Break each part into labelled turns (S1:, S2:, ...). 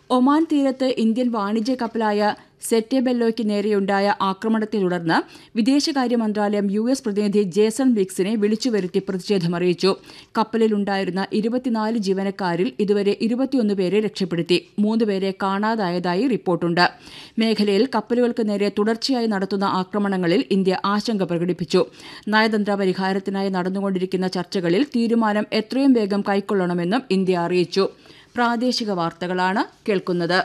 S1: Oman തീരത്ത് Indian വാണിജ്യ കപ്പലായ സെറ്റെബെല്ലോയ്ക്ക് നേരെയുണ്ടായ ആക്രമണത്തെ തുടർന്ന് വിദേശകാര്യ മന്ത്രാലയം യു എസ് പ്രതിനിധി ജേസൺ വിക്സിനെ വിളിച്ചുവരുത്തി പ്രതിഷേധമറിയിച്ചു കപ്പലിലുണ്ടായിരുന്ന ഇരുപത്തിനാല് ജീവനക്കാരിൽ ഇതുവരെ ഇരുപത്തിയൊന്ന് പേരെ രക്ഷപ്പെടുത്തി മൂന്നുപേരെ കാണാതായതായി റിപ്പോർട്ടുണ്ട് മേഖലയിൽ കപ്പലുകൾക്ക് നേരെ തുടർച്ചയായി നടത്തുന്ന ആക്രമണങ്ങളിൽ ഇന്ത്യ ആശങ്ക പ്രകടിപ്പിച്ചു നയതന്ത്ര പരിഹാരത്തിനായി നടന്നുകൊണ്ടിരിക്കുന്ന ചർച്ചകളിൽ തീരുമാനം എത്രയും വേഗം കൈക്കൊള്ളണമെന്നും ഇന്ത്യ അറിയിച്ചു പ്രാദേശിക വാർത്തകളാണ് കേൾക്കുന്നത്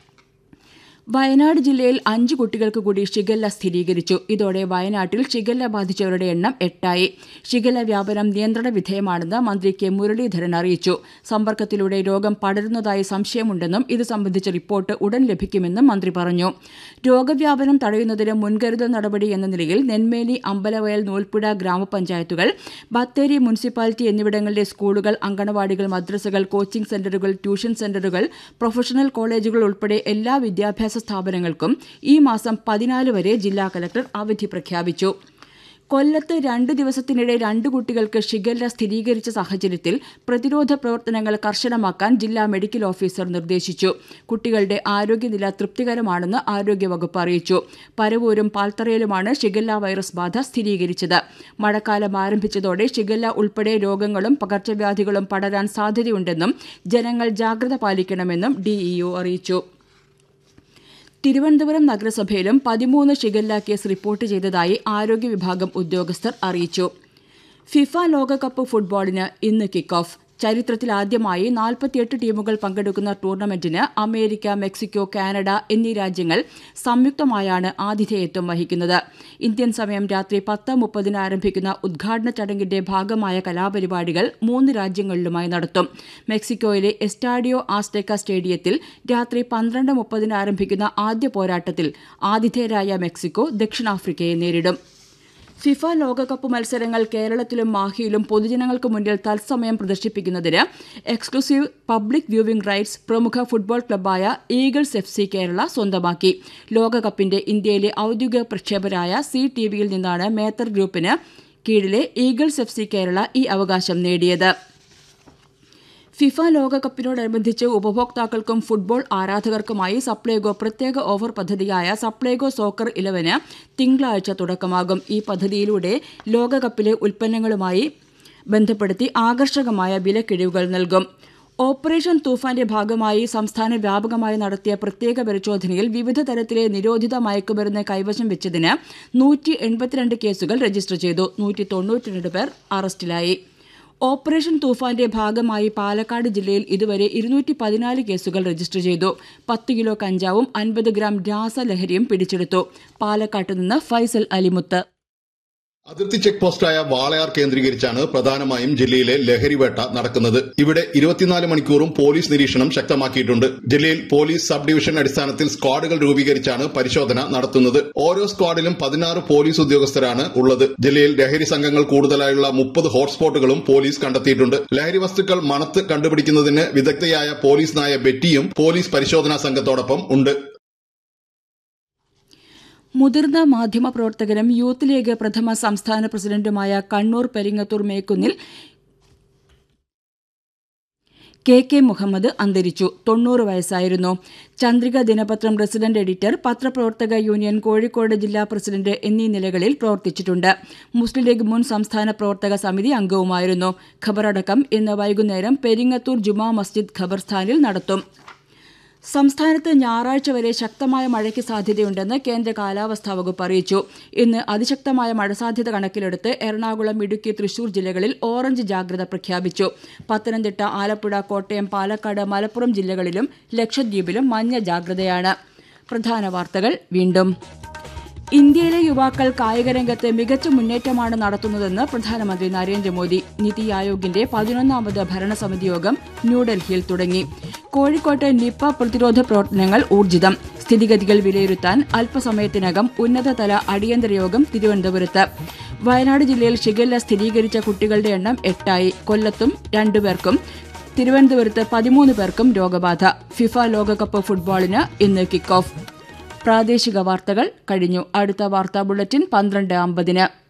S1: വയനാട് ജില്ലയിൽ അഞ്ച് കുട്ടികൾക്ക് കൂടി ഷിഗല്ല സ്ഥിരീകരിച്ചു ഇതോടെ വയനാട്ടിൽ ഷിഗല്ല ബാധിച്ചവരുടെ എണ്ണം എട്ടായി ഷിഗല്ല വ്യാപനം നിയന്ത്രണ വിധേയമാണെന്ന് മന്ത്രി കെ മുരളീധരൻ അറിയിച്ചു സമ്പർക്കത്തിലൂടെ രോഗം പടരുന്നതായി സംശയമുണ്ടെന്നും ഇത് സംബന്ധിച്ച റിപ്പോർട്ട് ഉടൻ ലഭിക്കുമെന്നും മന്ത്രി പറഞ്ഞു രോഗവ്യാപനം തടയുന്നതിന് മുൻകരുതൽ നടപടി എന്ന നിലയിൽ നെന്മേലി അമ്പലവയൽ നൂൽപ്പുഴ ഗ്രാമപഞ്ചായത്തുകൾ ബത്തേരി മുനിസിപ്പാലിറ്റി എന്നിവിടങ്ങളിലെ സ്കൂളുകൾ അങ്കണവാടികൾ മദ്രസകൾ കോച്ചിംഗ് സെന്ററുകൾ ട്യൂഷൻ സെന്ററുകൾ പ്രൊഫഷണൽ കോളേജുകൾ ഉൾപ്പെടെ എല്ലാ വിദ്യാഭ്യാസ സ്ഥാപനങ്ങൾക്കും ഈ മാസം പതിനാല് വരെ ജില്ലാ കലക്ടർ അവധി പ്രഖ്യാപിച്ചു കൊല്ലത്ത് രണ്ട് ദിവസത്തിനിടെ രണ്ട് കുട്ടികൾക്ക് ഷിഗല്ല സ്ഥിരീകരിച്ച സാഹചര്യത്തിൽ പ്രതിരോധ പ്രവർത്തനങ്ങൾ കർശനമാക്കാൻ ജില്ലാ മെഡിക്കൽ ഓഫീസർ നിർദ്ദേശിച്ചു കുട്ടികളുടെ ആരോഗ്യനില തൃപ്തികരമാണെന്ന് ആരോഗ്യവകുപ്പ് അറിയിച്ചു പരവൂരും പാൽത്തറയിലുമാണ് ഷിഗല്ല വൈറസ് ബാധ സ്ഥിരീകരിച്ചത് മഴക്കാലം ആരംഭിച്ചതോടെ ഷിഗല്ല ഉൾപ്പെടെ രോഗങ്ങളും പകർച്ചവ്യാധികളും പടരാൻ സാധ്യതയുണ്ടെന്നും ജനങ്ങൾ ജാഗ്രത പാലിക്കണമെന്നും ഡിഇഒ അറിയിച്ചു തിരുവനന്തപുരം നഗരസഭയിലും പതിമൂന്ന് ഷിഗല്ല കേസ് റിപ്പോർട്ട് ചെയ്തതായി ആരോഗ്യ വിഭാഗം ഉദ്യോഗസ്ഥർ അറിയിച്ചു ഫിഫ ലോകകപ്പ് ഫുട്ബോളിന് ഇന്ന് കിക്ക് ഓഫ് ചരിത്രത്തിലാദ്യമായി നാൽപ്പത്തിയെട്ട് ടീമുകൾ പങ്കെടുക്കുന്ന ടൂർണമെന്റിന് അമേരിക്ക മെക്സിക്കോ കാനഡ എന്നീ രാജ്യങ്ങൾ സംയുക്തമായാണ് ആതിഥേയത്വം വഹിക്കുന്നത് ഇന്ത്യൻ സമയം രാത്രി പത്ത് മുപ്പതിന് ആരംഭിക്കുന്ന ഉദ്ഘാടന ചടങ്ങിന്റെ ഭാഗമായ കലാപരിപാടികൾ മൂന്ന് രാജ്യങ്ങളിലുമായി നടത്തും മെക്സിക്കോയിലെ എസ്റ്റാഡിയോ ആസ്തേക്ക സ്റ്റേഡിയത്തിൽ രാത്രി പന്ത്രണ്ട് മുപ്പതിന് ആരംഭിക്കുന്ന ആദ്യ പോരാട്ടത്തിൽ ആതിഥേയരായ മെക്സിക്കോ ദക്ഷിണാഫ്രിക്കയെ നേരിടും ഫിഫ ലോകകപ്പ് മത്സരങ്ങൾ കേരളത്തിലും മാഹിയിലും പൊതുജനങ്ങൾക്ക് മുന്നിൽ തത്സമയം പ്രദർശിപ്പിക്കുന്നതിന് എക്സ്ക്ലൂസീവ് പബ്ലിക് വ്യൂവിംഗ് റൈറ്റ്സ് പ്രമുഖ ഫുട്ബോൾ ക്ലബ്ബായ ഈഗിൾസ് എഫ് സി കേരള സ്വന്തമാക്കി ലോകകപ്പിന്റെ ഇന്ത്യയിലെ ഔദ്യോഗിക പ്രക്ഷേപരായ സി ടി വിയിൽ നിന്നാണ് മേത്തർ ഗ്രൂപ്പിന് കീഴിലെ ഈഗിൾസ് എഫ് സി കേരള ഈ അവകാശം നേടിയത് ഫിഫ ലോകകപ്പിനോടനുബന്ധിച്ച് ഉപഭോക്താക്കൾക്കും ഫുട്ബോൾ ആരാധകർക്കുമായി സപ്ലൈകോ പ്രത്യേക ഓഫർ പദ്ധതിയായ സപ്ലൈകോ സോക്കർ ഇലവന് തിങ്കളാഴ്ച തുടക്കമാകും ഈ പദ്ധതിയിലൂടെ ലോകകപ്പിലെ ഉൽപ്പന്നങ്ങളുമായി ബന്ധപ്പെടുത്തി ആകർഷകമായ വിലക്കിഴിവുകൾ നൽകും ഓപ്പറേഷൻ തൂഫാന്റെ ഭാഗമായി സംസ്ഥാന വ്യാപകമായി നടത്തിയ പ്രത്യേക പരിശോധനയിൽ വിവിധ തരത്തിലെ നിരോധിത മയക്കുമരുന്ന് കൈവശം വെച്ചതിന് നൂറ്റി എൺപത്തിരണ്ട് കേസുകൾ രജിസ്റ്റർ ചെയ്തു നൂറ്റി തൊണ്ണൂറ്റിരണ്ട് പേർ അറസ്റ്റിലായി ഓപ്പറേഷൻ തൂഫാന്റെ ഭാഗമായി പാലക്കാട് ജില്ലയിൽ ഇതുവരെ ഇരുന്നൂറ്റി പതിനാല് കേസുകൾ രജിസ്റ്റർ ചെയ്തു പത്ത് കിലോ കഞ്ചാവും അൻപത് ഗ്രാം രാസലഹരിയും പിടിച്ചെടുത്തു പാലക്കാട്ട് നിന്ന് ഫൈസൽ അലിമുത്ത്
S2: അതിർത്തി ചെക്ക് പോസ്റ്റായ വാളയാർ കേന്ദ്രീകരിച്ചാണ് പ്രധാനമായും ജില്ലയിലെ ലഹരിവേട്ട നടക്കുന്നത് ഇവിടെ ഇരുപത്തിനാല് മണിക്കൂറും പോലീസ് നിരീക്ഷണം ശക്തമാക്കിയിട്ടുണ്ട് ജില്ലയിൽ പോലീസ് സബ് ഡിവിഷൻ അടിസ്ഥാനത്തിൽ സ്ക്വാഡുകൾ രൂപീകരിച്ചാണ് പരിശോധന നടത്തുന്നത് ഓരോ സ്ക്വാഡിലും പതിനാറ് പോലീസ് ഉദ്യോഗസ്ഥരാണ് ഉള്ളത് ജില്ലയിൽ ലഹരി സംഘങ്ങൾ കൂടുതലായുള്ള മുപ്പത് ഹോട്ട്സ്പോട്ടുകളും പോലീസ് കണ്ടെത്തിയിട്ടുണ്ട് ലഹരി വസ്തുക്കൾ മണത്ത് കണ്ടുപിടിക്കുന്നതിന് വിദഗ്ധയായ പോലീസ് നായ ബെറ്റിയും പോലീസ് പരിശോധനാ സംഘത്തോടൊപ്പം ഉണ്ട്
S1: മുതിർന്ന മാധ്യമപ്രവർത്തകനും യൂത്ത് ലീഗ് പ്രഥമ സംസ്ഥാന പ്രസിഡന്റുമായ കണ്ണൂർ പെരിങ്ങത്തൂർ മേക്കുന്നിൽ കെ കെ മുഹമ്മദ് അന്തരിച്ചു തൊണ്ണൂറ് വയസ്സായിരുന്നു ചന്ദ്രിക ദിനപത്രം റെസിഡന്റ് എഡിറ്റർ പത്രപ്രവർത്തക യൂണിയൻ കോഴിക്കോട് ജില്ലാ പ്രസിഡന്റ് എന്നീ നിലകളിൽ പ്രവർത്തിച്ചിട്ടുണ്ട് മുസ്ലിം ലീഗ് മുൻ സംസ്ഥാന പ്രവർത്തക സമിതി അംഗവുമായിരുന്നു ഖബറടക്കം ഇന്ന് വൈകുന്നേരം പെരിങ്ങത്തൂർ ജുമാ മസ്ജിദ് ഖബർസ്ഥാനിൽ നടത്തും സംസ്ഥാനത്ത് ഞായറാഴ്ച വരെ ശക്തമായ മഴയ്ക്ക് സാധ്യതയുണ്ടെന്ന് കേന്ദ്ര കാലാവസ്ഥാ വകുപ്പ് അറിയിച്ചു ഇന്ന് അതിശക്തമായ മഴ സാധ്യത കണക്കിലെടുത്ത് എറണാകുളം ഇടുക്കി തൃശൂർ ജില്ലകളിൽ ഓറഞ്ച് ജാഗ്രത പ്രഖ്യാപിച്ചു പത്തനംതിട്ട ആലപ്പുഴ കോട്ടയം പാലക്കാട് മലപ്പുറം ജില്ലകളിലും ലക്ഷദ്വീപിലും മഞ്ഞ ജാഗ്രതയാണ് പ്രധാന വാർത്തകൾ വീണ്ടും ഇന്ത്യയിലെ യുവാക്കൾ കായികരംഗത്ത് മികച്ച മുന്നേറ്റമാണ് നടത്തുന്നതെന്ന് പ്രധാനമന്ത്രി നരേന്ദ്രമോദി നിതി ആയോഗിന്റെ പതിനൊന്നാമത് ഭരണസമിതി യോഗം ന്യൂഡൽഹിയിൽ തുടങ്ങി കോഴിക്കോട്ട് നിപ്പ പ്രതിരോധ പ്രവർത്തനങ്ങൾ ഊർജിതം സ്ഥിതിഗതികൾ വിലയിരുത്താൻ അല്പസമയത്തിനകം ഉന്നതതല അടിയന്തര യോഗം തിരുവനന്തപുരത്ത് വയനാട് ജില്ലയിൽ ഷിഗല്ല സ്ഥിരീകരിച്ച കുട്ടികളുടെ എണ്ണം എട്ടായി കൊല്ലത്തും രണ്ടുപേർക്കും തിരുവനന്തപുരത്ത് പതിമൂന്ന് പേർക്കും രോഗബാധ ഫിഫ ലോകകപ്പ് ഫുട്ബോളിന് ഇന്ന് കിക്ക് ഓഫ് പ്രാദേശിക വാർത്തകൾ കഴിഞ്ഞു അടുത്ത വാർത്താ ബുള്ളറ്റിൻ പന്ത്രണ്ട് അമ്പതിന്